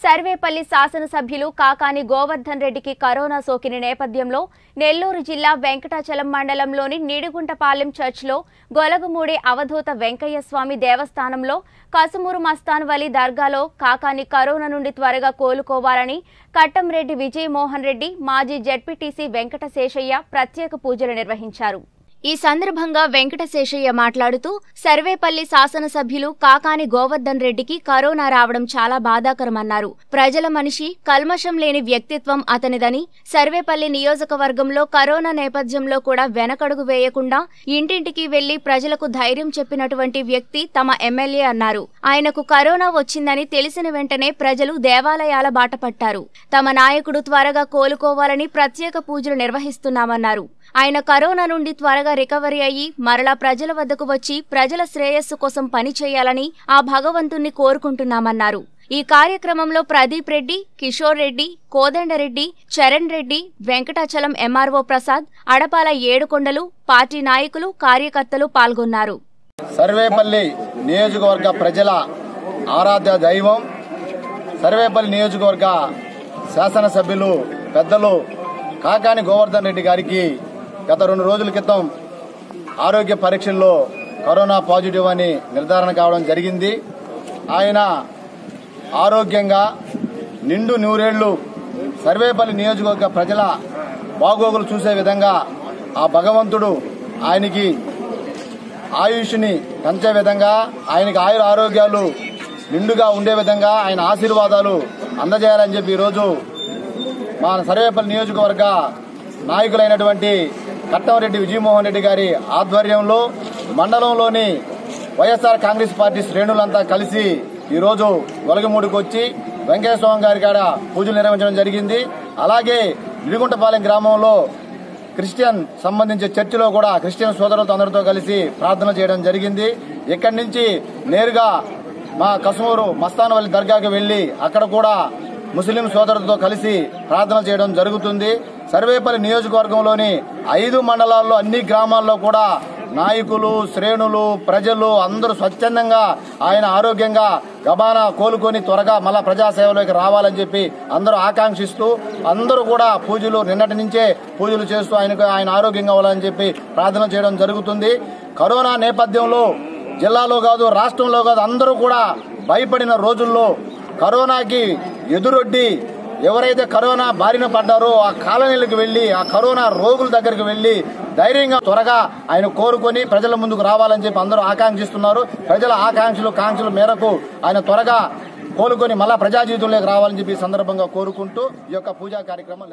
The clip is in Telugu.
సర్వేపల్లి శాసనసభ్యులు కాకాని గోవర్ధన్ రెడ్డికి కరోనా సోకిన నేపథ్యంలో నెల్లూరు జిల్లా వెంకటాచలం మండలంలోని నిడిగుంటపాలెం చర్చ్లో గొలగమూడి అవధూత వెంకయ్య స్వామి దేవస్థానంలో కసుమూరు మస్తాన్ వలి దర్గాలో కాకాని కరోనా నుండి త్వరగా కోలుకోవాలని కట్టంరెడ్డి విజయమోహన్ రెడ్డి మాజీ జడ్పీటీసీ వెంకటశేషయ్య ప్రత్యేక పూజలు నిర్వహించారు ఈ సందర్భంగా వెంకటశేషయ్య మాట్లాడుతూ సర్వేపల్లి శాసనసభ్యులు కాకాని గోవర్ధన్ రెడ్డికి కరోనా రావడం చాలా బాధాకరమన్నారు ప్రజల మనిషి కల్మషం లేని వ్యక్తిత్వం అతనిదని సర్వేపల్లి నియోజకవర్గంలో కరోనా నేపథ్యంలో కూడా వెనకడుగు వేయకుండా ఇంటింటికి వెళ్లి ప్రజలకు ధైర్యం చెప్పినటువంటి వ్యక్తి తమ ఎమ్మెల్యే అన్నారు ఆయనకు కరోనా వచ్చిందని తెలిసిన వెంటనే ప్రజలు దేవాలయాల బాట పట్టారు తమ నాయకుడు త్వరగా కోలుకోవాలని ప్రత్యేక పూజలు నిర్వహిస్తున్నామన్నారు ఆయన కరోనా నుండి త్వరగా రికవరీ అయ్యి మరలా ప్రజల వద్దకు వచ్చి ప్రజల శ్రేయస్సు కోసం పని చేయాలని ఆ భగవంతుణ్ణి కోరుకుంటున్నామన్నారు ఈ కార్యక్రమంలో ప్రదీప్ రెడ్డి కిషోర్ రెడ్డి కోదండరెడ్డి చరణ్ రెడ్డి వెంకటాచలం ఎంఆర్ఓ ప్రసాద్ అడపాల ఏడుకొండలు పార్టీ నాయకులు కార్యకర్తలు పాల్గొన్నారు సర్వేపల్లి నియోజకవర్గ ప్రజల ఆరాధ్య దైవం సర్వేపల్లి నియోజకవర్గ శాసనసభ్యులు పెద్దలు కాకాని గోవర్ధన్ రెడ్డి గారికి గత రెండు రోజుల క్రితం ఆరోగ్య పరీక్షల్లో కరోనా పాజిటివ్ అని నిర్ధారణ కావడం జరిగింది ఆయన ఆరోగ్యంగా నిండు నూరేళ్లు సర్వేపల్లి నియోజకవర్గ ప్రజల బాగోగులు చూసే విధంగా ఆ భగవంతుడు ఆయనకి ఆయుష్ని పెంచే విధంగా ఆయనకి ఆయుర ఆరోగ్యాలు నిండుగా ఉండే విధంగా ఆయన ఆశీర్వాదాలు అందజేయాలని చెప్పి ఈరోజు మా సర్వేపల్లి నియోజకవర్గ నాయకులైనటువంటి కట్టంరెడ్డి విజయమోహన్ రెడ్డి గారి ఆధ్వర్యంలో మండలంలోని వైఎస్ఆర్ కాంగ్రెస్ పార్టీ శ్రేణులంతా కలిసి ఈరోజు ఒలగమూడికి వచ్చి వెంకయ్య స్వామి గారి కాడ పూజలు నిర్వహించడం జరిగింది అలాగే ఇడిగుంటపాలెం గ్రామంలో క్రిస్టియన్ సంబంధించి చర్చిలో కూడా క్రిస్టియన్ సోదరులతో అందరితో కలిసి ప్రార్థన చేయడం జరిగింది ఇక్కడి నుంచి నేరుగా మా కసుమూరు మస్తానవల్లి దర్గాకి వెళ్లి అక్కడ కూడా ముస్లిం సోదరులతో కలిసి ప్రార్థన చేయడం జరుగుతుంది సర్వేపల్లి నియోజకవర్గంలోని ఐదు మండలాల్లో అన్ని గ్రామాల్లో కూడా నాయకులు శ్రేణులు ప్రజలు అందరూ స్వచ్ఛందంగా ఆయన ఆరోగ్యంగా గబానా కోలుకొని త్వరగా మళ్ళా ప్రజాసేవలోకి రావాలని చెప్పి అందరూ ఆకాంక్షిస్తూ అందరూ కూడా పూజలు నిన్నటి నుంచే పూజలు చేస్తూ ఆయనకు ఆయన ఆరోగ్యంగా అవ్వాలని చెప్పి ప్రార్థన చేయడం జరుగుతుంది కరోనా నేపథ్యంలో జిల్లాలో కాదు రాష్ట్రంలో కాదు అందరూ కూడా భయపడిన రోజుల్లో కరోనాకి ఎదురొడ్డి ఎవరైతే కరోనా బారిన పడ్డారో ఆ కాలనీలకు వెళ్లి ఆ కరోనా రోగుల దగ్గరికి వెళ్లి ధైర్యంగా త్వరగా ఆయన కోరుకొని ప్రజల ముందుకు రావాలని చెప్పి అందరూ ఆకాంక్షిస్తున్నారు ప్రజల ఆకాంక్షలు కాంక్షల మేరకు ఆయన త్వరగా కోలుకొని మళ్ళా ప్రజా జీవితంలోకి రావాలని చెప్పి ఈ సందర్భంగా కోరుకుంటూ ఈ యొక్క పూజా కార్యక్రమం